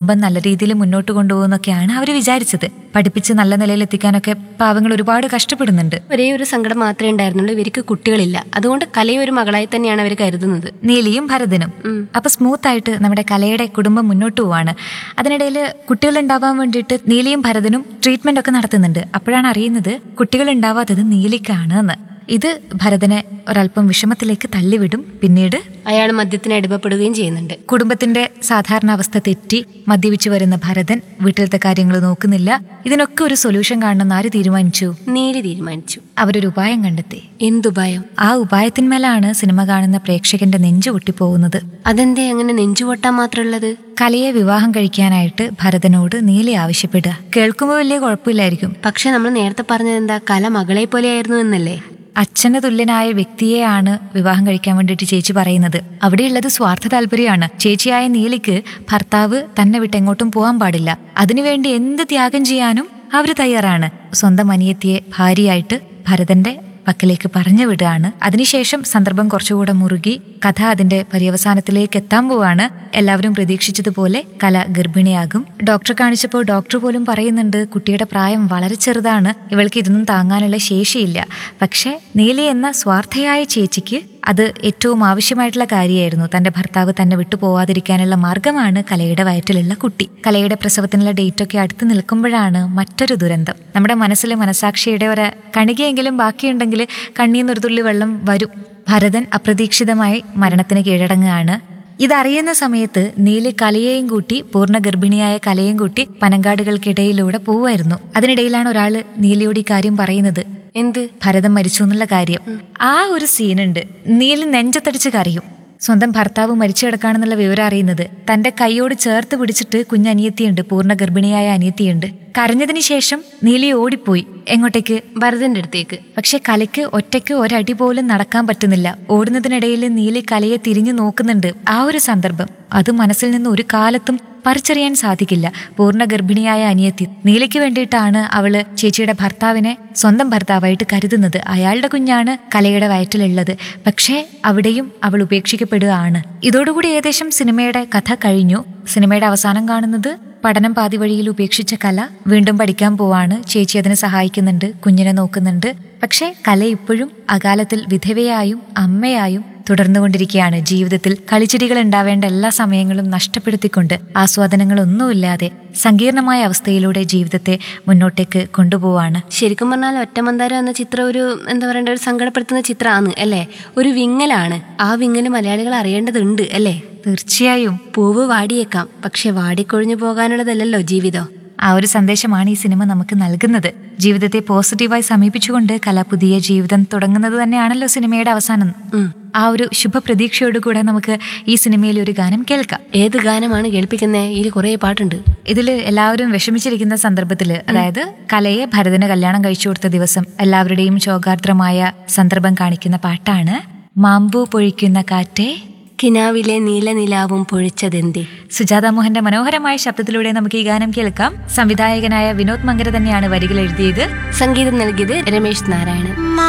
കുടുംബം നല്ല രീതിയിൽ മുന്നോട്ട് കൊണ്ടുപോകുന്നൊക്കെയാണ് അവർ വിചാരിച്ചത് പഠിപ്പിച്ച് നല്ല നിലയിൽ എത്തിക്കാനൊക്കെ പാവങ്ങൾ ഒരുപാട് കഷ്ടപ്പെടുന്നുണ്ട് ഒരേ ഒരു സങ്കടം മാത്രമേ ഉണ്ടായിരുന്നുള്ളൂ ഇവർക്ക് കുട്ടികളില്ല അതുകൊണ്ട് കലയെ ഒരു മകളായി തന്നെയാണ് അവർ കരുതുന്നത് നീലിയും ഭരതനും അപ്പൊ സ്മൂത്ത് ആയിട്ട് നമ്മുടെ കലയുടെ കുടുംബം മുന്നോട്ട് പോവാണ് അതിനിടയിൽ കുട്ടികൾ ഉണ്ടാവാൻ വേണ്ടിയിട്ട് നീലിയും ഭരതനും ട്രീറ്റ്മെന്റ് ഒക്കെ നടത്തുന്നുണ്ട് അപ്പോഴാണ് അറിയുന്നത് കുട്ടികൾ ഉണ്ടാവാത്തത് നീലിക്കാണ് എന്ന് ഇത് ഭരതനെ ഒരല്പം വിഷമത്തിലേക്ക് തള്ളിവിടും പിന്നീട് അയാൾ മദ്യത്തിന് അടിമപ്പെടുകയും ചെയ്യുന്നുണ്ട് കുടുംബത്തിന്റെ സാധാരണ അവസ്ഥ തെറ്റി മദ്യപിച്ചു വരുന്ന ഭരതൻ വീട്ടിലത്തെ കാര്യങ്ങൾ നോക്കുന്നില്ല ഇതിനൊക്കെ ഒരു സൊല്യൂഷൻ കാണണമെന്ന് ആര് തീരുമാനിച്ചു നീലി തീരുമാനിച്ചു അവരൊരു ഉപായം കണ്ടെത്തി എന്തുഭയം ആ ഉപായത്തിന്മേലാണ് സിനിമ കാണുന്ന പ്രേക്ഷകന്റെ നെഞ്ചു പൊട്ടിപ്പോകുന്നത് അതെന്തേ അങ്ങനെ നെഞ്ചുപൊട്ടാൻ മാത്രമുള്ളത് കലയെ വിവാഹം കഴിക്കാനായിട്ട് ഭരതനോട് നീലി ആവശ്യപ്പെടുക കേൾക്കുമ്പോൾ വലിയ കുഴപ്പമില്ലായിരിക്കും പക്ഷെ നമ്മൾ നേരത്തെ പറഞ്ഞത് എന്താ കല മകളെ പോലെയായിരുന്നു എന്നല്ലേ അച്ഛന് തുല്യനായ വ്യക്തിയെയാണ് വിവാഹം കഴിക്കാൻ വേണ്ടിയിട്ട് ചേച്ചി പറയുന്നത് അവിടെയുള്ളത് സ്വാർത്ഥ താല്പര്യമാണ് ചേച്ചിയായ നീലിക്ക് ഭർത്താവ് തന്നെ വിട്ട് എങ്ങോട്ടും പോകാൻ പാടില്ല അതിനുവേണ്ടി എന്ത് ത്യാഗം ചെയ്യാനും അവർ തയ്യാറാണ് സ്വന്തം അനിയത്തിയെ ഭാര്യയായിട്ട് ഭരതന്റെ പക്കലേക്ക് പറഞ്ഞു വിടുകയാണ് അതിനുശേഷം സന്ദർഭം കുറച്ചുകൂടെ മുറുകി കഥ അതിന്റെ പര്യവസാനത്തിലേക്ക് എത്താൻ പോവാണ് എല്ലാവരും പ്രതീക്ഷിച്ചതുപോലെ കല ഗർഭിണിയാകും ഡോക്ടറെ കാണിച്ചപ്പോൾ ഡോക്ടർ പോലും പറയുന്നുണ്ട് കുട്ടിയുടെ പ്രായം വളരെ ചെറുതാണ് ഇവൾക്ക് ഇതൊന്നും താങ്ങാനുള്ള ശേഷിയില്ല പക്ഷേ നീലി എന്ന സ്വാർത്ഥയായ ചേച്ചിക്ക് അത് ഏറ്റവും ആവശ്യമായിട്ടുള്ള കാര്യമായിരുന്നു തന്റെ ഭർത്താവ് തന്നെ വിട്ടു പോവാതിരിക്കാനുള്ള മാർഗമാണ് കലയുടെ വയറ്റിലുള്ള കുട്ടി കലയുടെ പ്രസവത്തിനുള്ള ഡേറ്റ് ഒക്കെ അടുത്ത് നിൽക്കുമ്പോഴാണ് മറ്റൊരു ദുരന്തം നമ്മുടെ മനസ്സിലെ മനസാക്ഷിയുടെ ഒരു കണികയെങ്കിലും ബാക്കിയുണ്ടെങ്കിൽ കണ്ണീന്നൊരു തുള്ളി വെള്ളം വരും ഭരതൻ അപ്രതീക്ഷിതമായി മരണത്തിന് കീഴടങ്ങുകയാണ് ഇതറിയുന്ന സമയത്ത് നീലി കലയെയും കൂട്ടി പൂർണ്ണ ഗർഭിണിയായ കലയും കൂട്ടി പനങ്കാടുകൾക്കിടയിലൂടെ പോവായിരുന്നു അതിനിടയിലാണ് ഒരാള് നീലിയോട് ഈ കാര്യം പറയുന്നത് എന്ത് ഭരതം മരിച്ചു എന്നുള്ള കാര്യം ആ ഒരു സീനുണ്ട് നീലി നെഞ്ചത്തടിച്ച് കരയും സ്വന്തം ഭർത്താവ് മരിച്ചു കിടക്കാണെന്നുള്ള വിവരം അറിയുന്നത് തന്റെ കൈയോട് ചേർത്ത് പിടിച്ചിട്ട് കുഞ്ഞനിയത്തിയുണ്ട് പൂർണ്ണ ഗർഭിണിയായ അനിയത്തിയുണ്ട് കരഞ്ഞതിന് ശേഷം നീലി ഓടിപ്പോയി എങ്ങോട്ടേക്ക് ഭരതന്റെ അടുത്തേക്ക് പക്ഷെ കലയ്ക്ക് ഒറ്റയ്ക്ക് ഒരടി പോലും നടക്കാൻ പറ്റുന്നില്ല ഓടുന്നതിനിടയിൽ നീലി കലയെ തിരിഞ്ഞു നോക്കുന്നുണ്ട് ആ ഒരു സന്ദർഭം അത് മനസ്സിൽ നിന്ന് ഒരു കാലത്തും പറിച്ചറിയാൻ സാധിക്കില്ല പൂർണ്ണ ഗർഭിണിയായ അനിയത്തി നീലയ്ക്ക് വേണ്ടിയിട്ടാണ് അവള് ചേച്ചിയുടെ ഭർത്താവിനെ സ്വന്തം ഭർത്താവായിട്ട് കരുതുന്നത് അയാളുടെ കുഞ്ഞാണ് കലയുടെ വയറ്റിലുള്ളത് പക്ഷേ അവിടെയും അവൾ ഉപേക്ഷിക്കപ്പെടുകയാണ് ഇതോടുകൂടി ഏകദേശം സിനിമയുടെ കഥ കഴിഞ്ഞു സിനിമയുടെ അവസാനം കാണുന്നത് പഠനം പാതി വഴിയിൽ ഉപേക്ഷിച്ച കല വീണ്ടും പഠിക്കാൻ പോവാണ് ചേച്ചി അതിന് സഹായിക്കുന്നുണ്ട് കുഞ്ഞിനെ നോക്കുന്നുണ്ട് പക്ഷേ കല ഇപ്പോഴും അകാലത്തിൽ വിധവയായും അമ്മയായും തുടർന്നുകൊണ്ടിരിക്കുകയാണ് ജീവിതത്തിൽ കളിച്ചിരികൾ ഉണ്ടാവേണ്ട എല്ലാ സമയങ്ങളും നഷ്ടപ്പെടുത്തിക്കൊണ്ട് ആസ്വാദനങ്ങളൊന്നുമില്ലാതെ സങ്കീർണമായ അവസ്ഥയിലൂടെ ജീവിതത്തെ മുന്നോട്ടേക്ക് കൊണ്ടുപോവാണ് ശരിക്കും പറഞ്ഞാൽ ഒറ്റമന്താരം എന്ന ചിത്രം ഒരു എന്താ പറയണ്ട ഒരു സങ്കടപ്പെടുത്തുന്ന ചിത്രമാണ് അല്ലേ ഒരു വിങ്ങലാണ് ആ വിങ്ങല് മലയാളികൾ അറിയേണ്ടതുണ്ട് അല്ലേ തീർച്ചയായും പൂവ് വാടിയേക്കാം പക്ഷെ വാടിക്കൊഴിഞ്ഞു പോകാനുള്ളതല്ലല്ലോ ജീവിതം ആ ഒരു സന്ദേശമാണ് ഈ സിനിമ നമുക്ക് നൽകുന്നത് ജീവിതത്തെ പോസിറ്റീവായി സമീപിച്ചുകൊണ്ട് കല പുതിയ ജീവിതം തുടങ്ങുന്നത് തന്നെയാണല്ലോ സിനിമയുടെ അവസാനം ആ ഒരു ശുഭപ്രതീക്ഷയോടുകൂടെ നമുക്ക് ഈ സിനിമയിൽ ഒരു ഗാനം കേൾക്കാം ഏത് ഗാനമാണ് കേൾപ്പിക്കുന്നത് ഇതിൽ കുറേ പാട്ടുണ്ട് ഇതിൽ എല്ലാവരും വിഷമിച്ചിരിക്കുന്ന സന്ദർഭത്തിൽ അതായത് കലയെ ഭരതന് കല്യാണം കഴിച്ചു കൊടുത്ത ദിവസം എല്ലാവരുടെയും ശോകാർദ്രമായ സന്ദർഭം കാണിക്കുന്ന പാട്ടാണ് മാമ്പൂ പൊഴിക്കുന്ന കാറ്റേ കിനാവിലെ നീലനിലാവും പൊഴിച്ചതെന്തേ സുജാത മോഹന്റെ മനോഹരമായ ശബ്ദത്തിലൂടെ നമുക്ക് ഈ ഗാനം കേൾക്കാം സംവിധായകനായ വിനോദ് മങ്കര തന്നെയാണ് വരികൾ എഴുതിയത് സംഗീതം നൽകിയത് രമേശ് നാരായണൻ